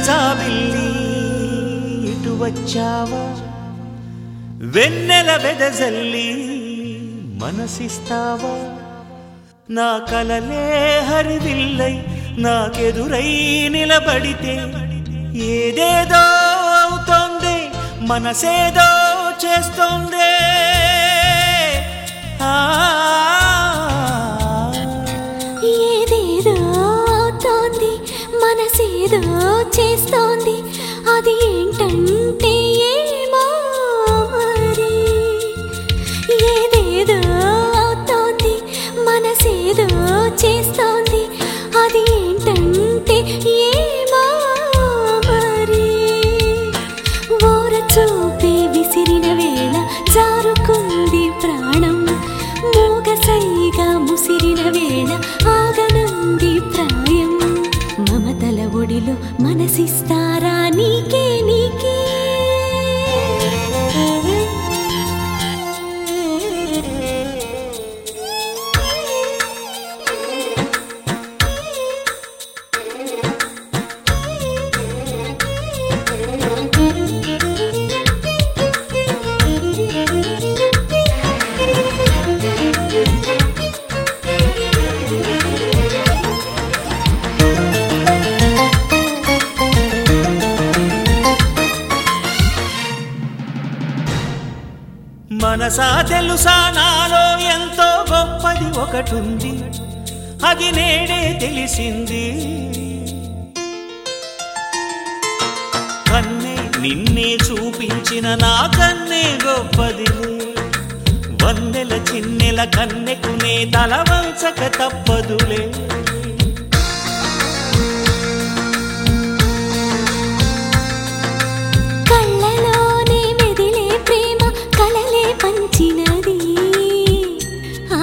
జాబిల్లి ఇటు వచ్చావా వెన్నెల వెదజల్లి మనసిస్తావా నా కలలే హరివిల్లై నాకెదురై నిలబడితే ఏదేదో అవుతోంది మనసేదో చేస్తోందే ఆ ఏదేదో అవుతోంది మనసేదో చేస్తోంది అది ఏంటంటే ఏమో మరి ఏదేదో అవుతోంది మనసేదో చేస్తోంది అది ఏంటంటే ఏమో మరి ఓర చూపే విసిరిన వేళ జారుకుంది ప్రాణం మూగసైగా ముసిరిన వేళ ఆగనంది ప్రాయం మమతల ఒడిలో మనసిస్తారా నీకే నీకే మనసా తెలుసా నాలో ఎంతో గొప్పది ఒకటుంది అది నేడే తెలిసింది కన్నే నిన్నే చూపించిన నా కన్నే గొప్పదిలే వందెల చిన్నెల కన్నెకునే తల వంచక తప్పదులే కళ్ళలోనే మెదిలే ప్రేమ కలలే పంచినది ఆ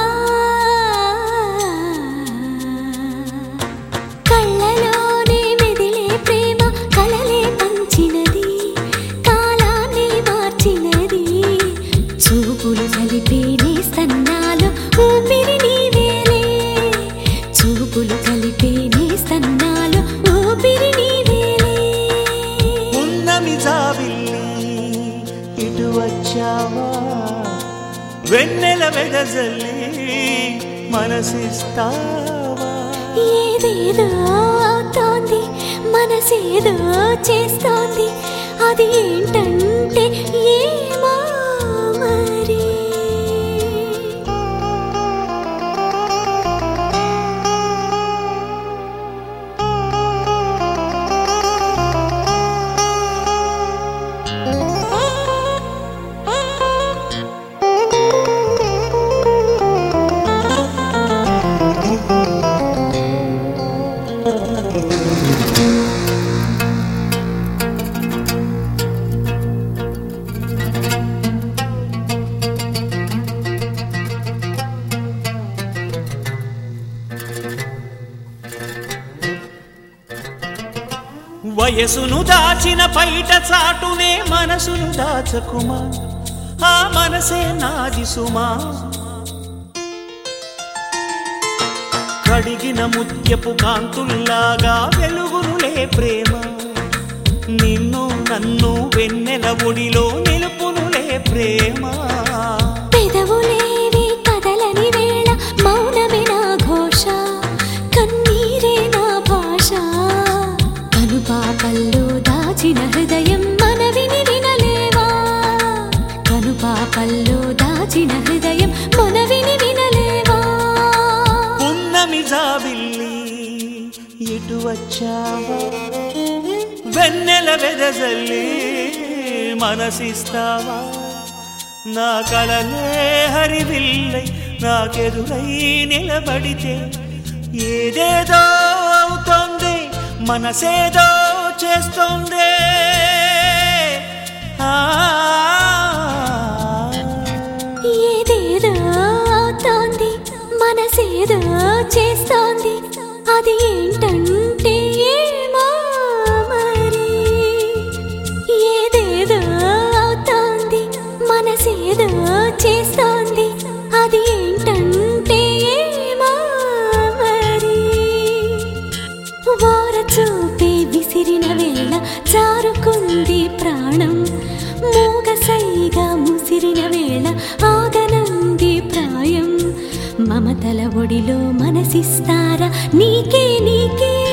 కళ్ళలోనే మెదిలే ప్రేమ కలలే పంచినది కాలాన్ని మార్చినది చూపులు కలిపేనే సన్నాలు ఊపిరి నీవేలే చూపులు కలిపేనే సన్నాలు ఊపిరి నీవేలే ఉన్నమి జాబిల్లి ఇటు వచ్చావా వెన్నెల వెదజల్లి మనసిస్తావా ఏదేదో అవుతోంది మనసేదో చేస్తోంది అది ఏంటంటే ఏమో మరి వయసును దాచిన పైట చాటునే మనసును దాచకుమా ఆ మనసే నాది సుమా కడిగిన ముత్యపు కాంతుల్లాగా వెలుగునులే ప్రేమ నిన్ను నన్ను వెన్నెల ఒడిలో నిలుపునులే ప్రేమ పెదవులేవి కదలని వేళ మౌనమే నా ఘోష కన్నీరే నా భాష కనుపాపల్లో దాచిన హృదయం మనవిని వినలేవా కనుపాపల్లో దాచిన హృదయం మనవిని వినలేవా పున్నమి జాబిల్లి ఇటు వచ్చావా వెన్నెల వెదజల్లి మనసిస్తావా నా కలలే హరివిల్లై నాకెదురై నిలబడితే ఏదేదో అవుతోంది మనసేదో చేస్తోందే ఆ ఏదేదో అవుతోంది మనసేదో చేస్తోంది అది ఏంటంటే ఏమో మరి ఏదేదో అవుతోంది మనసేదో చేస్తోంది అది ఏంటంటే ఏమో మరి ఓర చూపే విసిరిన జారుకుంది ప్రాణం మూగసైగా ముసిరిన వేళ ఆగనంది ప్రాయం మమతల ఒడిలో మనసిస్తారా నీకే నీకే